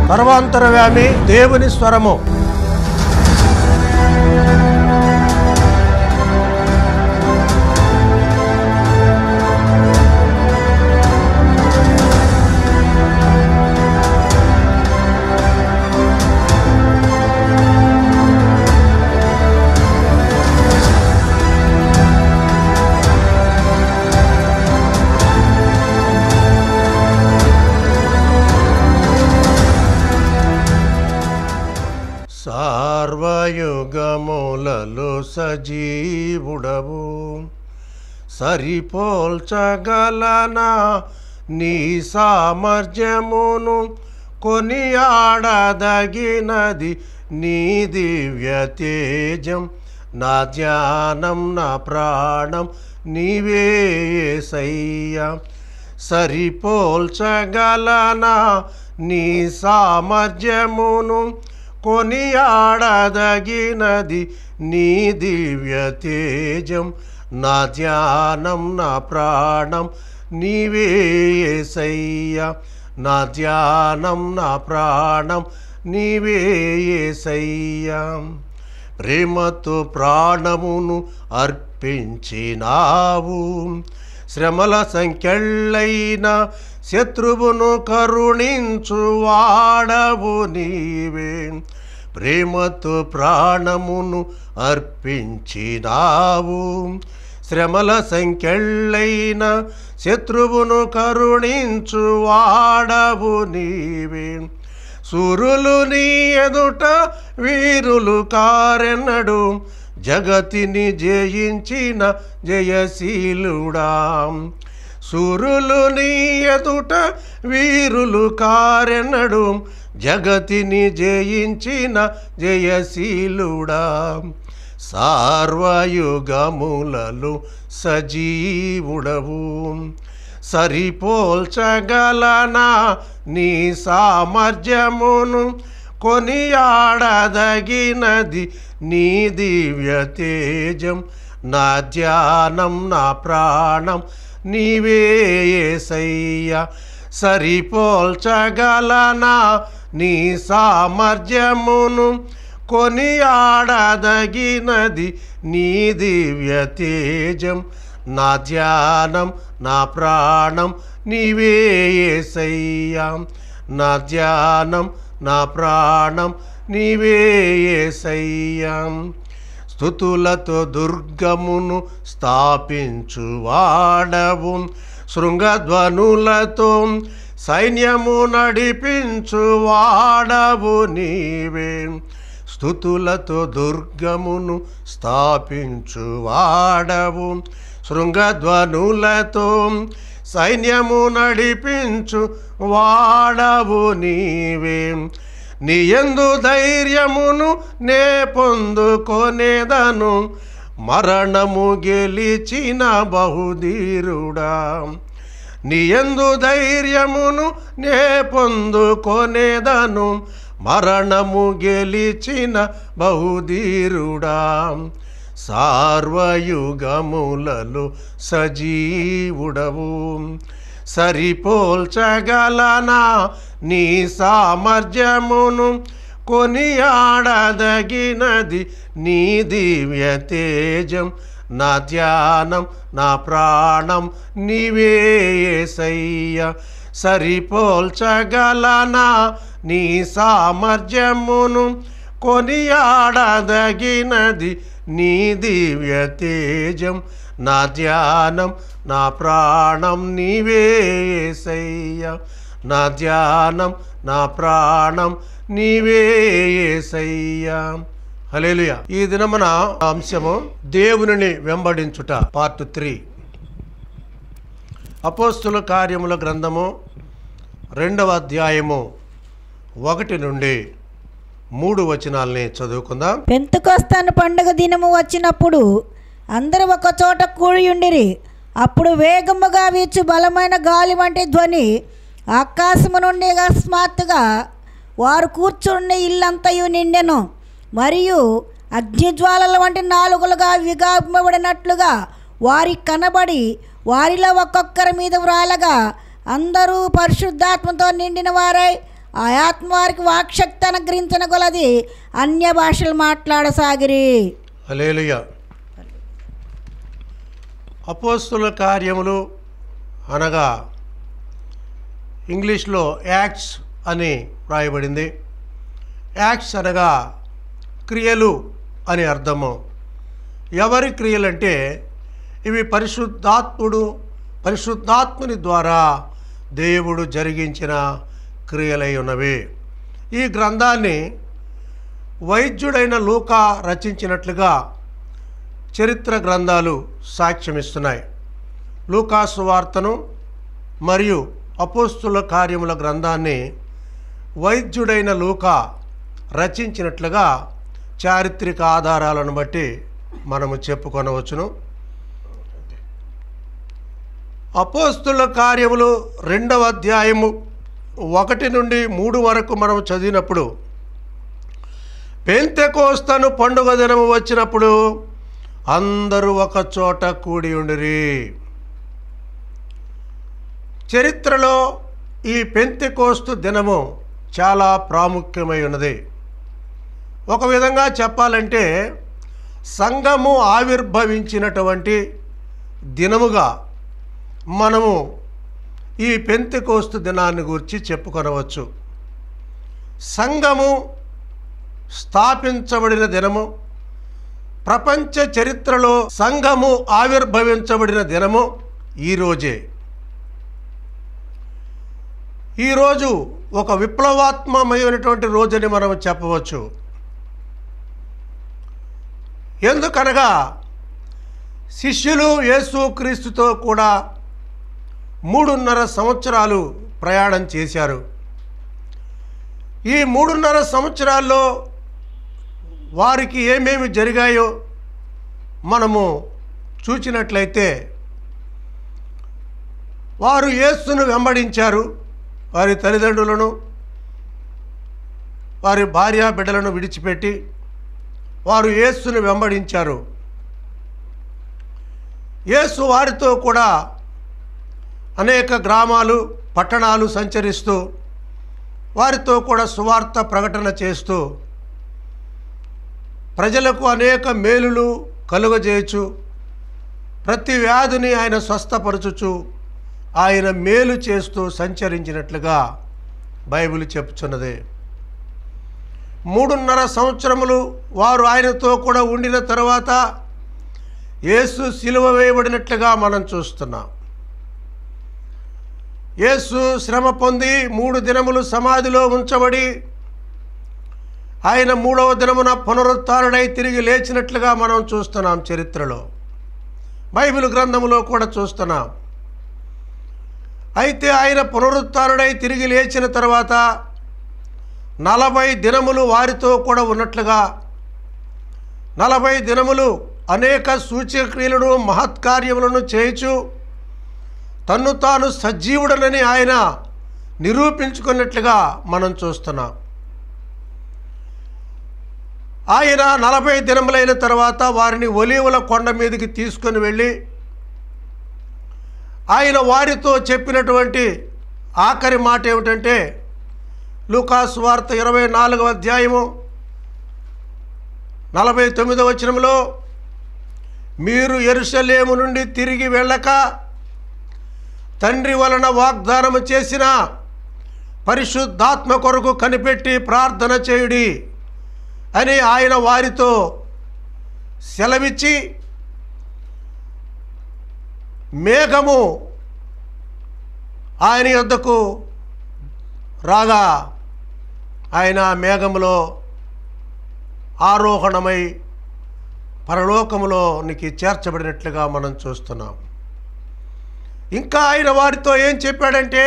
సర్వాంతరవ్యామి దేవుని స్వరము సార్వయుగములలో సజీవుడవు సరిపోల్చగలనా నీ సామర్థ్యమును కొనియాడదగినది నీ దివ్య తేజం నా ధ్యానం నా ప్రాణం నీవే సయ్యా సరిపోల్చగలనా నీ సామర్థ్యమును కొనియాడదగినది నీ దివ్య తేజం నా ధ్యానం నా ప్రాణం నీవే సయ్యా నా ధ్యానం నా ప్రాణం నీవే సయ్యా ప్రేమతో ప్రాణమును అర్పించినావు శ్రమల సంఖ్యళ్ళైన శత్రువును కరుణించు వాడవు నీవే ప్రేమతో ప్రాణమును అర్పించినావు శ్రమల సంఖ్యళ్ళైన శత్రువును కరుణించు వాడవు నీవే సూరులు నీ ఎదుట వీరులు కారెన్నడు జగతిని జయించిన జయశీలుడా సూరులు నీ ఎదుట వీరులు కారెన్నడు జగతిని జయించిన జయశీలుడా సార్వయుగములలో సజీవుడవు సరిపోల్చగలనా నీ సామర్థ్యమును కొనియాడదగినది నీ దివ్య తేజం నా ధ్యానం నా ప్రాణం నీవే సయ్యా సరిపోల్చగలనా నీ సామర్థ్యమును కొనియాడదగినది నీ దివ్య తేజం నా ధ్యానం నా ప్రాణం నీవే సయ్యా నా ధ్యానం నా ప్రాణం నీవే సయ్యా స్థుతులతో దుర్గమును స్థాపించు వాడవు శృంగధ్వనులతో సైన్యము నడిపించు వాడవు నీవే స్థుతులతో దుర్గమును స్థాపించు వాడవు శృంగధ్వనులతో సైన్యము నడిపించు వాడవు నీవే నీయందు ధైర్యమును నే పొందుకొనేదను మరణము గెలిచిన బహుధీరుడా నీయందు ధైర్యమును నే పొందుకొనేదను మరణము గెలిచిన బహుధీరుడా సార్వయుగములలో సజీవుడవు సరిపోల్చగలనా నీ సామర్థ్యమును కొనియాడదగినది నీ దివ్య తేజం నా ధ్యానం నా ప్రాణం నీవే సయ్యా సరిపోల్చగలనా నీ సామర్థ్యమును కొనియాడదగినది నీ దివ్య తేజం నా ధ్యానం నా ప్రాణం నీవే సయ్యా నా ధ్యానం నా ప్రాణం నీవే సయ్యా హలేలుయ ఈ దినమున అంశము దేవునిని వెంబడించుట పార్ట్ త్రీ అపోస్తుల కార్యముల గ్రంథము రెండవ అధ్యాయము ఒకటి నుండి మూడు వచనాల్ని చదువుకుందాం పెంతుకొస్తాను పండుగ దినము వచ్చినప్పుడు అందరూ ఒక చోట కూడియుండిరి అప్పుడు వేగముగా వీచు బలమైన గాలి వంటి ధ్వని ఆకాశము నుండి అకస్మాత్తుగా వారు కూర్చున్న ఇల్లంతయు నిండెను మరియు అగ్నిజ్వాలల వంటి నాలుగులుగా విగాపబడినట్లుగా వారికి కనబడి వారిలో ఒక్కొక్కరి మీద వ్రాలగా అందరూ పరిశుద్ధాత్మతో నిండిన వారై ఆ ఆత్మ వారికి వాక్శక్తి అనుగ్రహించిన కొలది అన్య భాషలు మాట్లాడసాగిరి హలేలుయ అపోస్తుల కార్యములు అనగా ఇంగ్లీష్లో యాక్ట్స్ అని వ్రాయబడింది యాక్ట్స్ అనగా క్రియలు అని అర్థము ఎవరి క్రియలంటే ఇవి పరిశుద్ధాత్ముడు పరిశుద్ధాత్ముని ద్వారా దేవుడు జరిగించిన క్రియలై ఉన్నవి ఈ గ్రంథాన్ని వైద్యుడైన లూకా రచించినట్లుగా చరిత్ర గ్రంథాలు సాక్ష్యమిస్తున్నాయి లూకాసు వార్తను మరియు అపోస్తుల కార్యముల గ్రంథాన్ని వైద్యుడైన లూకా రచించినట్లుగా చారిత్రక ఆధారాలను బట్టి మనము చెప్పుకొనవచ్చును అపోస్తుల కార్యములు రెండవ అధ్యాయము ఒకటి నుండి మూడు వరకు మనం చదివినప్పుడు పెంతెకోస్తను పండుగ దినము వచ్చినప్పుడు అందరూ ఒక చోట కూడి ఉండిరి చరిత్రలో ఈ పెంతెకోస్తు దినము చాలా ప్రాముఖ్యమై ఉన్నది ఒక విధంగా చెప్పాలంటే సంఘము ఆవిర్భవించినటువంటి దినముగా మనము ఈ పెంతెకోస్తు దినాన్ని గురించి చెప్పుకొనవచ్చు సంఘము స్థాపించబడిన దినము ప్రపంచ చరిత్రలో సంఘము ఆవిర్భవించబడిన దినము ఈరోజే ఈరోజు ఒక విప్లవాత్మకమైనటువంటి రోజని మనం చెప్పవచ్చు ఎందుకనగా శిష్యులు యేసుక్రీస్తుతో కూడా మూడున్నర సంవత్సరాలు ప్రయాణం చేశారు ఈ మూడున్నర సంవత్సరాల్లో వారికి ఏమేమి జరిగాయో మనము చూచినట్లయితే వారు యేసును వెంబడించారు వారి తల్లిదండ్రులను వారి భార్య బిడ్డలను విడిచిపెట్టి వారు యేసును వెంబడించారు యేసు వారితో కూడా అనేక గ్రామాలు పట్టణాలు సంచరిస్తూ వారితో కూడా సువార్త ప్రకటన చేస్తూ ప్రజలకు అనేక మేలులు కలుగజేయచ్చు ప్రతి వ్యాధిని ఆయన స్వస్థపరచుచు ఆయన మేలు చేస్తూ సంచరించినట్లుగా బైబిల్ చెప్పుచున్నది మూడున్నర సంవత్సరములు వారు ఆయనతో కూడా ఉండిన తర్వాత యేసు సిలువ వేయబడినట్లుగా మనం చూస్తున్నాం యేసు శ్రమ పొంది మూడు దినములు సమాధిలో ఉంచబడి ఆయన మూడవ దినమున పునరుత్డై తిరిగి లేచినట్లుగా మనం చూస్తున్నాం చరిత్రలో బైబిల్ గ్రంథములో కూడా చూస్తున్నాం అయితే ఆయన పునరుత్డై తిరిగి లేచిన తర్వాత నలభై దినములు వారితో కూడా ఉన్నట్లుగా నలభై దినములు అనేక సూచక్రియలను మహత్కార్యములను చేయుచు తన్ను తాను సజీవుడనని ఆయన నిరూపించుకున్నట్లుగా మనం చూస్తున్నాం ఆయన నలభై దినములైన తర్వాత వారిని ఒలీవుల కొండ మీదకి తీసుకొని వెళ్ళి ఆయన వారితో చెప్పినటువంటి ఆఖరి మాట ఏమిటంటే లూకాస్ వార్త ఇరవై నాలుగవ అధ్యాయము నలభై తొమ్మిదవ వచనంలో మీరు ఎరుసలేము నుండి తిరిగి వెళ్ళక తండ్రి వలన వాగ్దానము చేసిన పరిశుద్ధాత్మ కొరకు కనిపెట్టి ప్రార్థన చేయుడి అని ఆయన వారితో సెలవిచ్చి మేఘము ఆయన యొద్దకు రాగా ఆయన మేఘములో ఆరోహణమై పరలోకములోనికి చేర్చబడినట్లుగా మనం చూస్తున్నాం ఇంకా ఆయన వారితో ఏం చెప్పాడంటే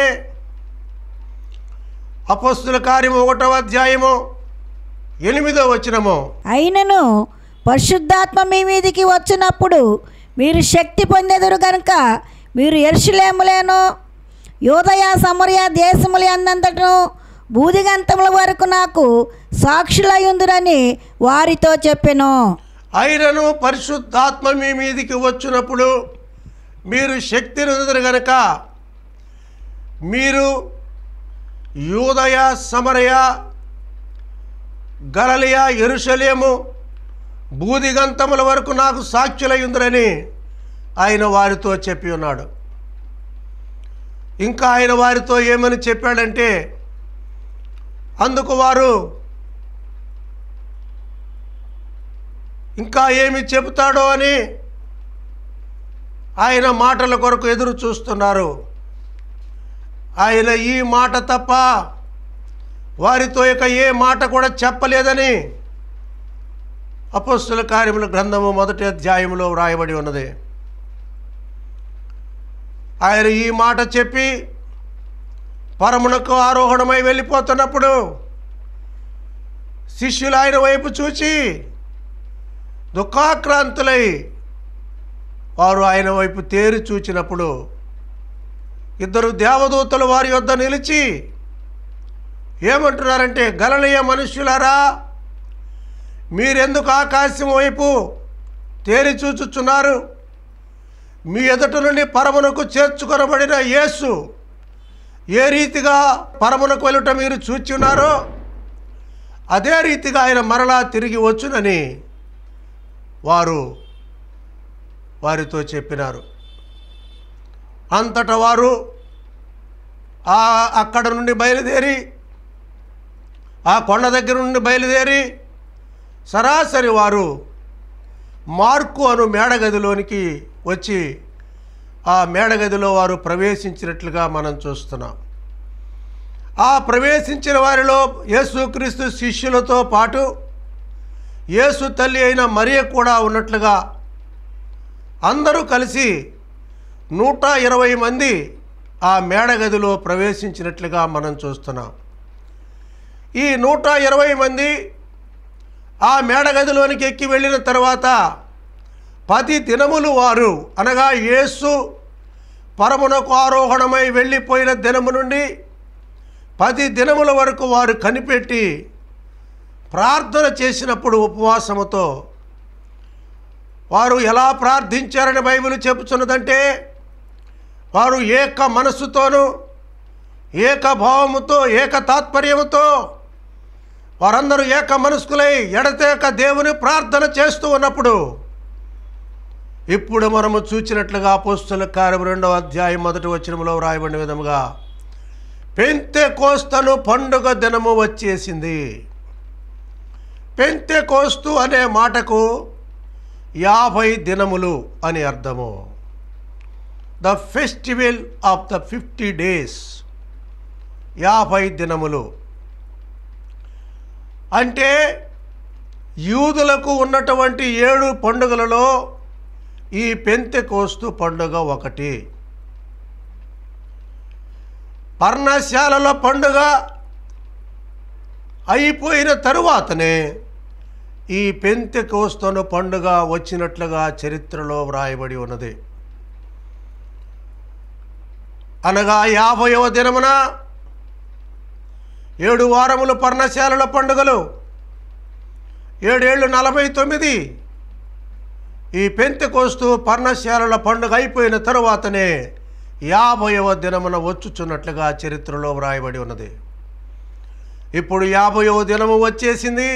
అపస్తుల కార్యము ఒకటవ అధ్యాయము ఎనిమిదో వచనము అయినను పరిశుద్ధాత్మ మీ మీదికి వచ్చినప్పుడు మీరు శక్తి పొందెదరు గనుక మీరు ఎరుషులేములేను యోదయ సమరయ దేశములు అన్నంతటను బూదిగంతముల వరకు నాకు సాక్షులయ్యుందురని వారితో చెప్పెను ఆయనను పరిశుద్ధాత్మ మీ మీదికి వచ్చినప్పుడు మీరు శక్తి నొందురు గనక మీరు యూదయ సమరయ గలలియ ఎరుషలేము బూదిగంతముల వరకు నాకు సాక్షులయ్యుందిరని ఆయన వారితో చెప్పి ఉన్నాడు ఇంకా ఆయన వారితో ఏమని చెప్పాడంటే అందుకు వారు ఇంకా ఏమి చెబుతాడో అని ఆయన మాటల కొరకు ఎదురు చూస్తున్నారు ఆయన ఈ మాట తప్ప వారితో ఇక ఏ మాట కూడా చెప్పలేదని అపస్తుల కార్యముల గ్రంథము మొదటి అధ్యాయంలో వ్రాయబడి ఉన్నది ఆయన ఈ మాట చెప్పి పరమునకు ఆరోహణమై వెళ్ళిపోతున్నప్పుడు శిష్యులు ఆయన వైపు చూచి దుఃఖాక్రాంతులై వారు ఆయన వైపు తేరి చూచినప్పుడు ఇద్దరు దేవదూతలు వారి యొద్ద నిలిచి ఏమంటున్నారంటే గలనీయ మనుష్యులారా మీరెందుకు ఆకాశం వైపు తేరి చూచుచున్నారు మీ ఎదుట నుండి పరమునకు చేర్చుకొనబడిన యేసు ఏ రీతిగా పరమునకు వెళ్ళుట మీరు చూచున్నారో అదే రీతిగా ఆయన మరలా తిరిగి వచ్చునని వారు వారితో చెప్పినారు అంతటా వారు ఆ అక్కడ నుండి బయలుదేరి ఆ కొండ దగ్గర నుండి బయలుదేరి సరాసరి వారు మార్కు అను మేడగదిలోనికి వచ్చి ఆ మేడగదిలో వారు ప్రవేశించినట్లుగా మనం చూస్తున్నాం ఆ ప్రవేశించిన వారిలో యేసుక్రీస్తు శిష్యులతో పాటు యేసు తల్లి అయిన మరియ కూడా ఉన్నట్లుగా అందరూ కలిసి నూట ఇరవై మంది ఆ మేడగదిలో ప్రవేశించినట్లుగా మనం చూస్తున్నాం ఈ నూట ఇరవై మంది ఆ మేడగదిలోనికి ఎక్కి వెళ్ళిన తర్వాత పది దినములు వారు అనగా యేసు పరమునకు ఆరోహణమై వెళ్ళిపోయిన దినము నుండి పది దినముల వరకు వారు కనిపెట్టి ప్రార్థన చేసినప్పుడు ఉపవాసముతో వారు ఎలా ప్రార్థించారని బైబిల్ చెబుతున్నదంటే వారు ఏక మనస్సుతోనూ ఏక భావముతో ఏక తాత్పర్యముతో వారందరూ ఏక మనస్కులై ఎడతేక దేవుని ప్రార్థన చేస్తూ ఉన్నప్పుడు ఇప్పుడు మనము చూచినట్లుగా అపోస్తుల కార్యం రెండవ అధ్యాయం మొదటి వచనంలో వ్రాయబడిన విధముగా పెంతె కోస్తను పండుగ దినము వచ్చేసింది పెంతె కోస్తు అనే మాటకు యాభై దినములు అని అర్థము the festival of the fifty days యాభై దినములు అంటే యూదులకు ఉన్నటువంటి ఏడు పండుగలలో ఈ పెంతె కోస్తు పండుగ ఒకటి పర్ణశాలలో పండుగ అయిపోయిన తరువాతనే ఈ పెంతె కోస్తను పండుగ వచ్చినట్లుగా చరిత్రలో వ్రాయబడి ఉన్నది అనగా యాభైవ దినమున ఏడు వారములు పర్ణశాలల పండుగలు ఏడేళ్ళు నలభై తొమ్మిది ఈ పెంతె కోస్తూ పర్ణశాలల పండుగ అయిపోయిన తరువాతనే యాభైవ దినమున వచ్చుచున్నట్లుగా చరిత్రలో వ్రాయబడి ఉన్నది ఇప్పుడు యాభైవ దినము వచ్చేసింది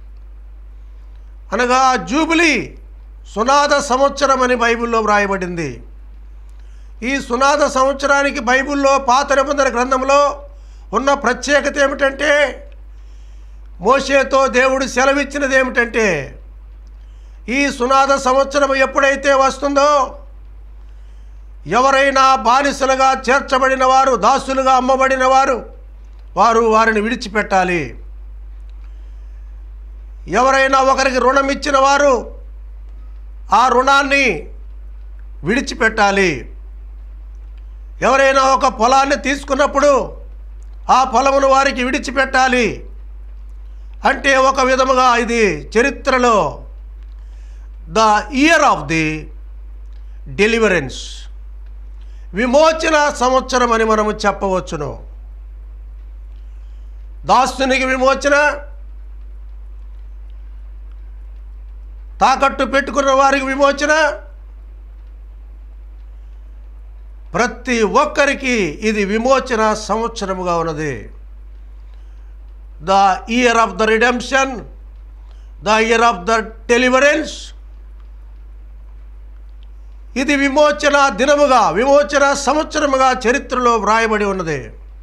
అనగా జూబిలీ సునాద సంవత్సరం అని బైబిల్లో వ్రాయబడింది ఈ సునాద సంవత్సరానికి బైబిల్లో పాత నిబంధన గ్రంథంలో ఉన్న ప్రత్యేకత ఏమిటంటే మోషేతో దేవుడు సెలవిచ్చినది ఏమిటంటే ఈ సునాద సంవత్సరం ఎప్పుడైతే వస్తుందో ఎవరైనా బానిసలుగా చేర్చబడిన వారు దాసులుగా అమ్మబడిన వారు వారు వారిని విడిచిపెట్టాలి ఎవరైనా ఒకరికి రుణం ఇచ్చిన వారు ఆ రుణాన్ని విడిచిపెట్టాలి ఎవరైనా ఒక పొలాన్ని తీసుకున్నప్పుడు ఆ పొలమును వారికి విడిచిపెట్టాలి అంటే ఒక విధముగా ఇది చరిత్రలో the year of the deliverance విమోచన సంవత్సరం అని మనము చెప్పవచ్చును దాస్తునికి విమోచన తాకట్టు పెట్టుకున్న వారికి విమోచన ప్రతి ఒక్కరికి ఇది విమోచన సంవత్సరముగా ఉన్నది the year of the redemption the year of the deliverance ఇది విమోచన దినముగా విమోచన సంవత్సరముగా చరిత్రలో వ్రాయబడి ఉన్నది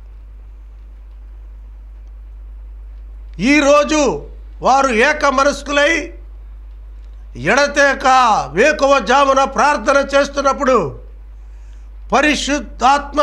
ఈరోజు వారు ఏక మనస్కులై ఎడతేక వేకువ జామున ప్రార్థన చేస్తున్నప్పుడు పరిశుద్ధాత్మ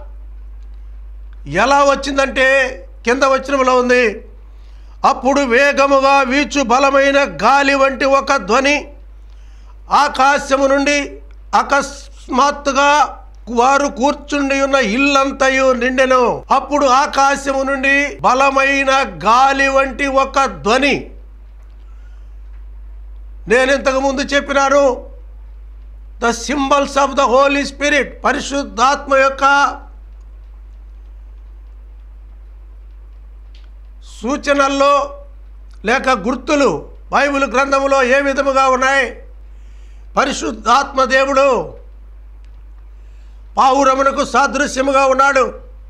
ఎలా వచ్చిందంటే కింద వచ్చినలో ఉంది అప్పుడు వేగముగా వీచు బలమైన గాలి వంటి ఒక ధ్వని ఆకాశము నుండి అకస్మాత్తుగా వారు కూర్చుండి ఉన్న ఇల్లంతయు నిండెను అప్పుడు ఆకాశము నుండి బలమైన గాలి వంటి ఒక ధ్వని నేను ఇంతకు ముందు చెప్పినాను the symbols of the Holy Spirit పరిశుద్ధాత్మ యొక్క సూచనల్లో లేక గుర్తులు బైబిల్ గ్రంథంలో ఏ విధముగా ఉన్నాయి పరిశుద్ధాత్మ దేవుడు పావురమునకు సాదృశ్యముగా ఉన్నాడు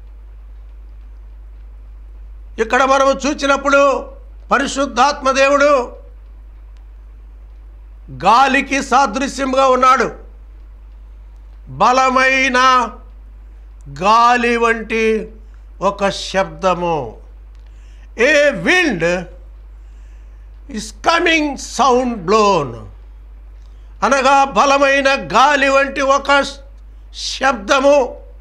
ఇక్కడ మనము చూచినప్పుడు పరిశుద్ధాత్మ దేవుడు గాలికి సాదృశ్యముగా ఉన్నాడు బలమైన గాలి వంటి ఒక శబ్దము a wind is coming sound blown అనగా బలమైన గాలి వంటి ఒక శబ్దము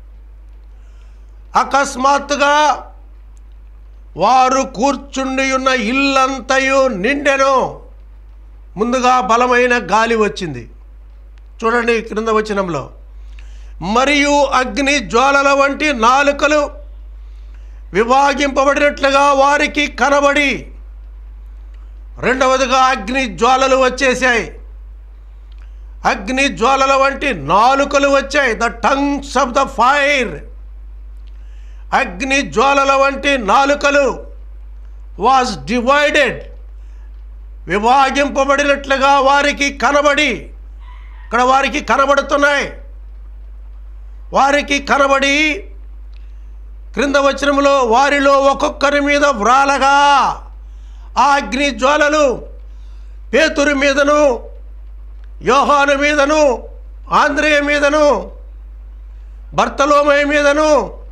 అకస్మాత్తుగా వారు కూర్చుండి ఉన్న ఇల్లంతయు నిండెను ముందుగా బలమైన గాలి వచ్చింది చూడండి క్రింద వచనంలో మరియు అగ్ని జ్వాలల వంటి నాలుకలు విభాగింపబడినట్లుగా వారికి కనబడి రెండవదిగా అగ్ని జ్వాలలు వచ్చేసాయి అగ్ని జ్వాలల వంటి నాలుకలు వచ్చాయి the tongues of the fire అగ్ని జ్వాలల వంటి నాలుకలు వాజ్ డివైడెడ్ విభాగింపబడినట్లుగా వారికి కనబడి ఇక్కడ వారికి కనబడుతున్నాయి వారికి కనబడి క్రింద వచనంలో వారిలో ఒక్కొక్కరి మీద వ్రాలగా ఆ అగ్ని జ్వాలలు పేతురు మీదను యోహాను మీదను ఆంధ్రేయ మీదను భర్తలోమయ మీదను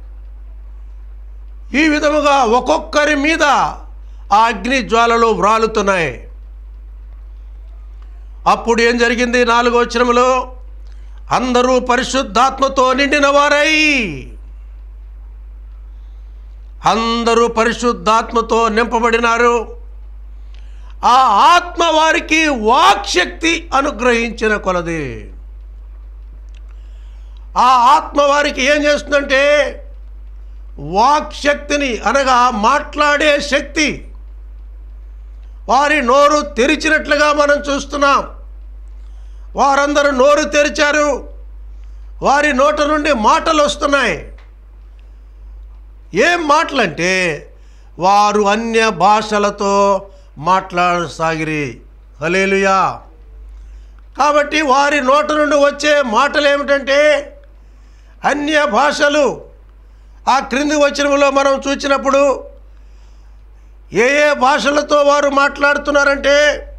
ఈ విధముగా ఒక్కొక్కరి మీద ఆ అగ్ని జ్వాలలు వ్రాలుతున్నాయి అప్పుడు ఏం జరిగింది నాలుగో వచనములో అందరూ పరిశుద్ధాత్మతో నిండిన వారై అందరూ పరిశుద్ధాత్మతో నింపబడినారు ఆ ఆత్మ వారికి వాక్శక్తి అనుగ్రహించిన కొలది ఆ ఆత్మ వారికి ఏం చేస్తుందంటే వాక్శక్తిని అనగా మాట్లాడే శక్తి వారి నోరు తెరిచినట్లుగా మనం చూస్తున్నాం వారందరూ నోరు తెరిచారు వారి నోట నుండి మాటలు వస్తున్నాయి ఏం మాటలంటే వారు అన్య భాషలతో మాట్లాడసాగిరి హలేలుయా కాబట్టి వారి నోట నుండి వచ్చే మాటలు ఏమిటంటే అన్య భాషలు ఆ క్రింది వచనంలో మనం చూసినప్పుడు ఏ ఏ భాషలతో వారు మాట్లాడుతున్నారంటే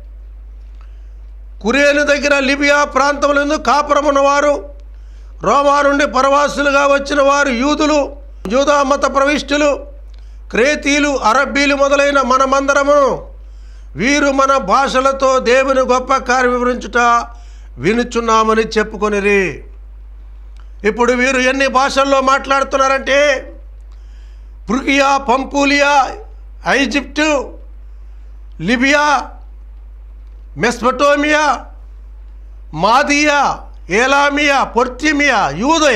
కురేను దగ్గర లిబియా ప్రాంతములందు కాపురమున్నవారు రోమా నుండి పరవాసులుగా వచ్చిన వారు యూదులు యూదా మత ప్రవిష్టులు క్రేతీలు అరబ్బీలు మొదలైన మనమందరము వీరు మన భాషలతో దేవుని గొప్ప కార్యం వివరించుట వినుచున్నామని చెప్పుకొనిరి ఇప్పుడు వీరు ఎన్ని భాషల్లో మాట్లాడుతున్నారంటే పృగియా పంపూలియా ఐజిప్టు లిబియా మెస్పటోమియా మాదియా ఏలామియా పొర్తిమియా యూదయ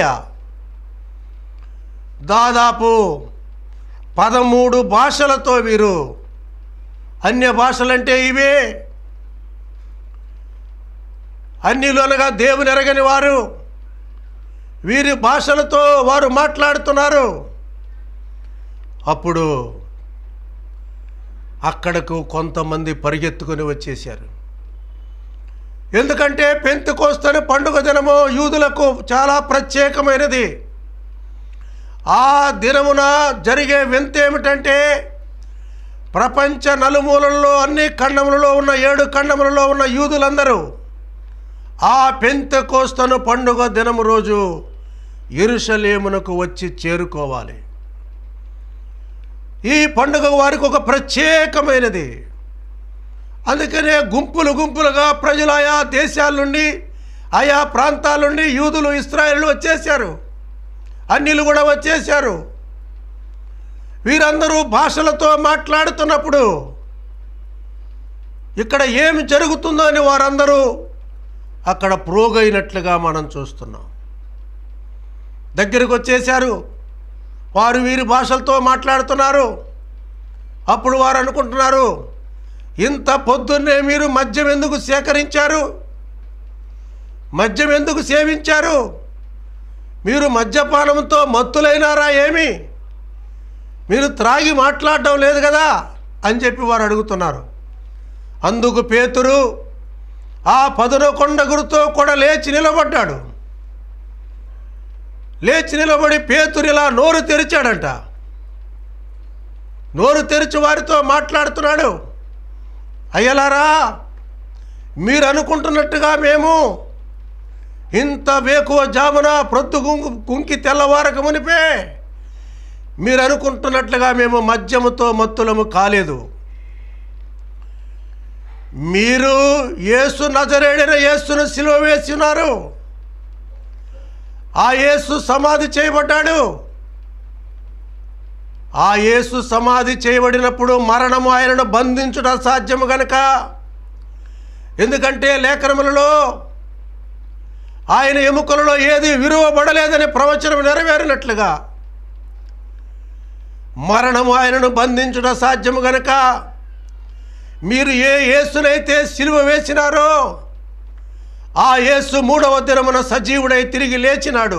దాదాపు పదమూడు భాషలతో వీరు అన్య భాషలంటే ఇవే అన్నిలోనగా దేవుని ఎరగని వారు వీరి భాషలతో వారు మాట్లాడుతున్నారు అప్పుడు అక్కడకు కొంతమంది పరిగెత్తుకొని వచ్చేసారు ఎందుకంటే పెంతుకోస్తని పండుగ దినము యూదులకు చాలా ప్రత్యేకమైనది ఆ దినమున జరిగే వింత ఏమిటంటే ప్రపంచ నలుమూలల్లో అన్ని ఖండములలో ఉన్న ఏడు ఖండములలో ఉన్న యూదులందరూ ఆ పెంతెకోస్తను పండుగ దినము రోజు ఎరుషలేమునకు వచ్చి చేరుకోవాలి ఈ పండుగ వారికి ఒక ప్రత్యేకమైనది అందుకనే గుంపులు గుంపులుగా ప్రజలు ఆయా దేశాల నుండి ఆయా ప్రాంతాల నుండి యూదులు ఇస్రాయేళ్ళు వచ్చేసారు అన్నిలు కూడా వచ్చేసారు వీరందరూ భాషలతో మాట్లాడుతున్నప్పుడు ఇక్కడ ఏమి జరుగుతుందో అని వారందరూ అక్కడ ప్రోగైనట్లుగా మనం చూస్తున్నాం దగ్గరికి వచ్చేసారు వారు వీరి భాషలతో మాట్లాడుతున్నారు అప్పుడు వారు అనుకుంటున్నారు ఇంత పొద్దున్నే మీరు మద్యం ఎందుకు సేకరించారు మద్యం ఎందుకు సేవించారు మీరు మద్యపానంతో మత్తులైనారా ఏమి మీరు త్రాగి మాట్లాడడం లేదు కదా అని చెప్పి వారు అడుగుతున్నారు అందుకు పేతురు ఆ పదునకొండ గురుతో కూడా లేచి నిలబడ్డాడు లేచి నిలబడి పేతురు ఇలా నోరు తెరిచాడంట నోరు తెరిచి వారితో మాట్లాడుతున్నాడు అయ్యలారా మీరు అనుకుంటున్నట్టుగా మేము ఇంత వేకువ జామున ప్రొద్దు గుంకు కుంకి తెల్లవారక మునిపే మీరు అనుకుంటున్నట్లుగా మేము మద్యముతో మత్తులము కాలేదు మీరు యేసు నజరేడిన యేసును సిలువ వేసి ఉన్నారు ఆ యేసు సమాధి చేయబడ్డాడు ఆ యేసు సమాధి చేయబడినప్పుడు మరణము ఆయనను బంధించుట సాధ్యము గనక ఎందుకంటే లేఖనములలో ఆయన ఎముకలలో ఏది విరువబడలేదని ప్రవచనం నెరవేరినట్లుగా మరణము ఆయనను బంధించుట సాధ్యము గనక మీరు ఏ యేసునైతే సిలువ వేసినారో ఆ యేసు మూడవ దినమున సజీవుడై తిరిగి లేచినాడు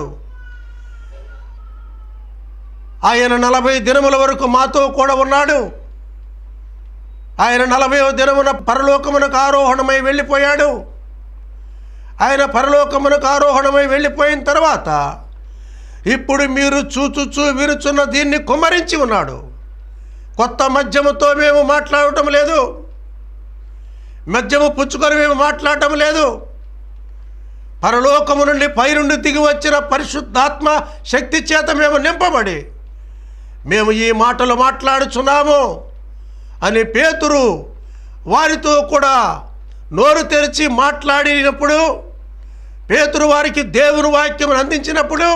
ఆయన నలభై దినముల వరకు మాతో కూడా ఉన్నాడు ఆయన నలభైవ దినమున పరలోకమునకు ఆరోహణమై వెళ్ళిపోయాడు ఆయన పరలోకమునకు ఆరోహణమై వెళ్ళిపోయిన తర్వాత ఇప్పుడు మీరు చూచుచూ విరుచున్న దీన్ని కుమ్మరించి ఉన్నాడు కొత్త మద్యముతో మేము మాట్లాడటం లేదు మద్యము పుచ్చుకొని మేము మాట్లాడటం లేదు పరలోకము నుండి పైనుండి దిగి వచ్చిన పరిశుద్ధాత్మ శక్తి చేత మేము నింపబడి మేము ఈ మాటలు మాట్లాడుచున్నాము అని పేతురు వారితో కూడా నోరు తెరిచి మాట్లాడినప్పుడు పేతురు వారికి దేవుని వాక్యం అందించినప్పుడు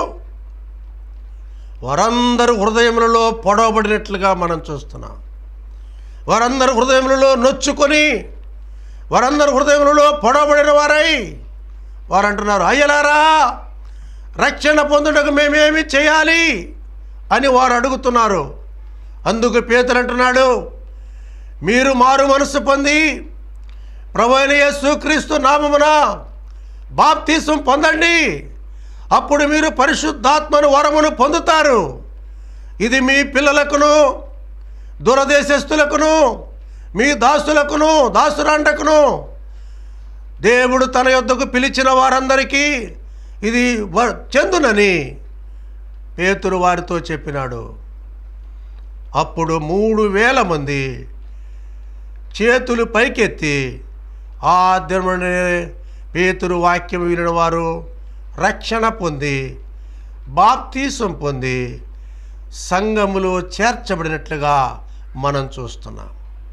వారందరూ హృదయములలో పొడవబడినట్లుగా మనం చూస్తున్నాం వారందరు హృదయములలో నొచ్చుకొని వారందరు హృదయములలో పొడవబడిన వారై వారు అంటున్నారు అయ్యలారా రక్షణ పొందుటకు మేమేమి చేయాలి అని వారు అడుగుతున్నారు అందుకు పేతురు అంటున్నాడు మీరు మారు మనసు పొంది ప్రభు అయిన యేసుక్రీస్తు నామమున బాప్తీసం పొందండి అప్పుడు మీరు పరిశుద్ధాత్మను వరమును పొందుతారు ఇది మీ పిల్లలకును దురదేశస్తులకును మీ దాసులకును దాసురాండకును దేవుడు తన యొద్దకు పిలిచిన వారందరికీ ఇది వ- చెందునని పేతురు వారితో చెప్పినాడు అప్పుడు మూడు వేల మంది చేతులు పైకెత్తి ఆ దినమునే పేతురు వాక్యం వినిన వారు రక్షణ పొంది బాప్తీసం పొంది సంఘములో చేర్చబడినట్లుగా మనం చూస్తున్నాం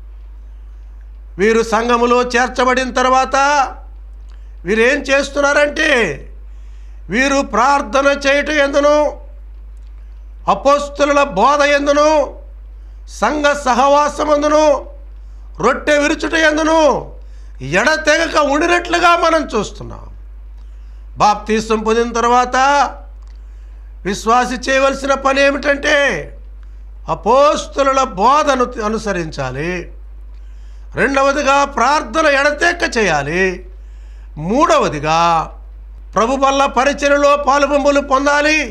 వీరు సంఘములో చేర్చబడిన తర్వాత వీరేం చేస్తున్నారంటే వీరు ప్రార్థన చేయటం ఎందును అపోస్తుల బోధ ఎందును సంఘ సహవాసమందును రొట్టె విరుచుట ఎందును ఎడతెగక ఉండినట్లుగా మనం చూస్తున్నాం బాప్తీసం పొందిన తర్వాత విశ్వాసి చేయవలసిన పని ఏమిటంటే అపోస్తుల బోధను అనుసరించాలి రెండవదిగా ప్రార్థన ఎడతెక్క చేయాలి మూడవదిగా ప్రభు వల్ల పరిచయలో పాలుబొంబులు పొందాలి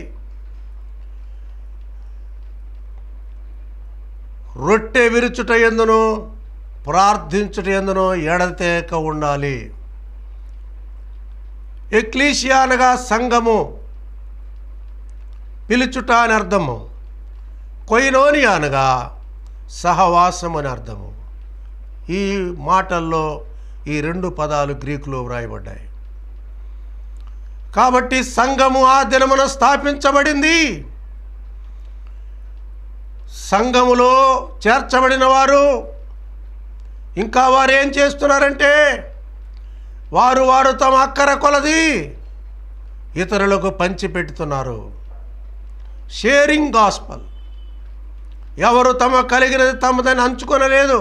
రొట్టె విరుచుట ఎందును ప్రార్థించుట ఎందును ఎడతెక ఉండాలి ఎక్లీషియా అనగా సంఘము పిలుచుట అని అర్థము కొయినోని అనగా సహవాసం అని అర్థము ఈ మాటల్లో ఈ రెండు పదాలు గ్రీకులో వ్రాయబడ్డాయి కాబట్టి సంఘము ఆ దినమున స్థాపించబడింది సంఘములో చేర్చబడిన వారు ఇంకా వారు ఏం చేస్తున్నారంటే వారు వారు తమ అక్కర కొలది ఇతరులకు పంచిపెడుతున్నారు షేరింగ్ గాస్పల్ ఎవరు తమ కలిగినది తమదని అంచుకొనలేదు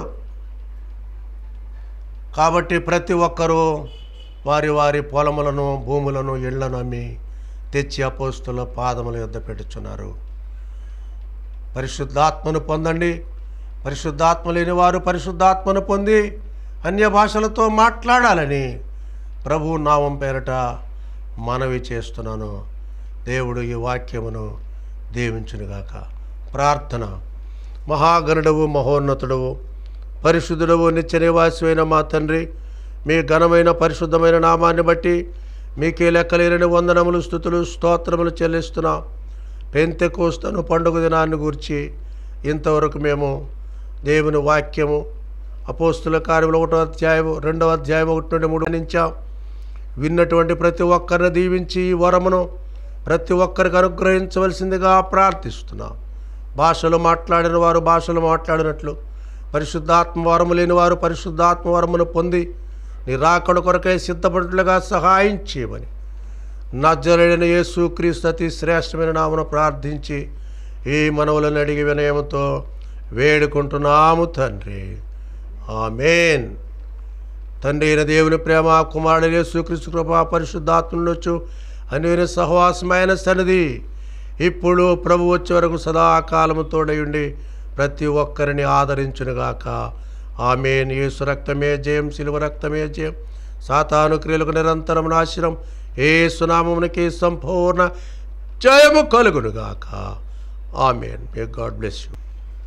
కాబట్టి ప్రతి ఒక్కరూ వారి వారి పొలములను భూములను ఇళ్లను అమ్మి తెచ్చి అపోస్తుల పాదముల యొద్ద పెట్టుచున్నారు పరిశుద్ధాత్మను పొందండి పరిశుద్ధాత్మ లేని వారు పరిశుద్ధాత్మను పొంది అన్య భాషలతో మాట్లాడాలని ప్రభు నామం పేరట మనవి చేస్తున్నాను దేవుడు ఈ వాక్యమును దీవించునుగాక ప్రార్థన మహాగణుడవు మహోన్నతుడవు పరిశుద్ధుడవు నిత్య నివాసమైన మా తండ్రి మీ ఘనమైన పరిశుద్ధమైన నామాన్ని బట్టి మీకే లెక్కలేని వందనములు స్థుతులు స్తోత్రములు చెల్లిస్తున్నాం పెంతెకోస్తను పండుగ దినాన్ని గూర్చి ఇంతవరకు మేము దేవుని వాక్యము అపోస్తుల కార్యములు ఒకటో అధ్యాయము రెండవ అధ్యాయం ఒకటి నుండి మూడు నుంచాం విన్నటువంటి ప్రతి ఒక్కరిని దీవించి ఈ వరమును ప్రతి ఒక్కరికి అనుగ్రహించవలసిందిగా ప్రార్థిస్తున్నాం భాషలు మాట్లాడిన వారు భాషలు మాట్లాడినట్లు పరిశుద్ధాత్మ వరము లేని వారు పరిశుద్ధాత్మ వరమును పొంది నిరాకడ కొరకై సిద్ధపడినట్లుగా సహాయం చేయమని నజరైన యేసు క్రీస్తు అతి శ్రేష్టమైన నామను ప్రార్థించి ఈ మనవులను అడిగి వినయముతో వేడుకుంటున్నాము తండ్రి ఆమెన్ తండ్రి అయిన దేవుని ప్రేమ కుమారుడు యేసుక్రీస్తు కృప పరిశుద్ధాత్మనుచు అనేన సహవాసమైన సన్నిధి ఇప్పుడు ప్రభు వచ్చే వరకు సదాకాలము తోడయుండి ప్రతి ఒక్కరిని ఆదరించునుగాక ఆమెన్ యేసు రక్తమే జయం శిలువ రక్తమే జయం సాతాను క్రియలకు నిరంతరం నాశనం ఏ సునామమునికి సంపూర్ణ జయము కలుగునుగాక amen may God bless you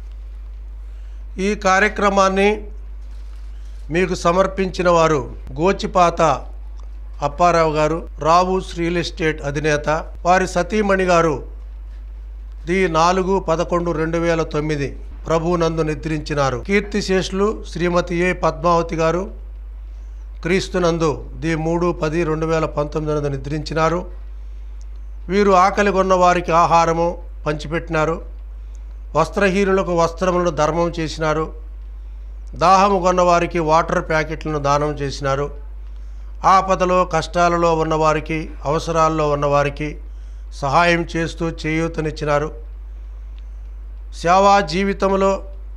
ఈ కార్యక్రమాన్ని మీకు సమర్పించిన వారు గోచిపాత అప్పారావు గారు రావు రియల్ ఎస్టేట్ అధినేత వారి సతీమణి గారు ది నాలుగు పదకొండు రెండు వేల తొమ్మిది ప్రభునందు నిద్రించినారు కీర్తిశేషులు శ్రీమతి ఏ పద్మావతి గారు క్రీస్తునందు ది మూడు పది రెండు వేల పంతొమ్మిది నందు నిద్రించినారు వీరు ఆకలి కొన్న వారికి ఆహారము పంచిపెట్టినారు వస్త్రహీనులకు వస్త్రములను ధర్మం చేసినారు దాహము కొన్న వారికి వాటర్ ప్యాకెట్లను దానం చేసినారు ఆపదలో కష్టాలలో ఉన్నవారికి అవసరాల్లో ఉన్నవారికి సహాయం చేస్తూ చేయూతనిచ్చినారు సేవా జీవితంలో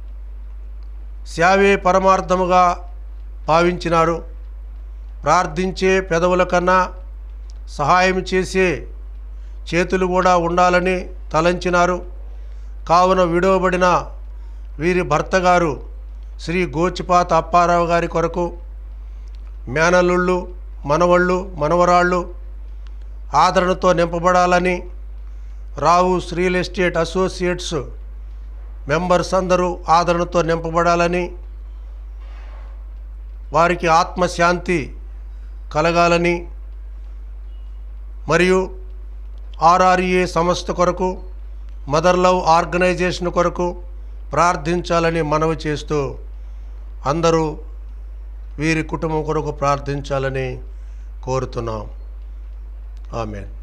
సేవే పరమార్థముగా భావించినారు ప్రార్థించే పెదవుల కన్నా సహాయం చేసే చేతులు కూడా ఉండాలని తలంచినారు కావున విడవబడిన వీరి భర్త గారు శ్రీ గోచిపాత అప్పారావు గారి కొరకు మేనల్లుళ్ళు మనవళ్ళు మనవరాళ్ళు ఆదరణతో నింపబడాలని Rao real estate associates members అందరూ ఆదరణతో నింపబడాలని వారికి ఆత్మశాంతి కలగాలని మరియు ఆర్ఆర్ఏ సంస్థ కొరకు మదర్ లవ్ ఆర్గనైజేషన్ కొరకు ప్రార్థించాలని మనవి చేస్తూ అందరూ వీరి కుటుంబం కొరకు ప్రార్థించాలని కోరుతున్నాం ఆమెన్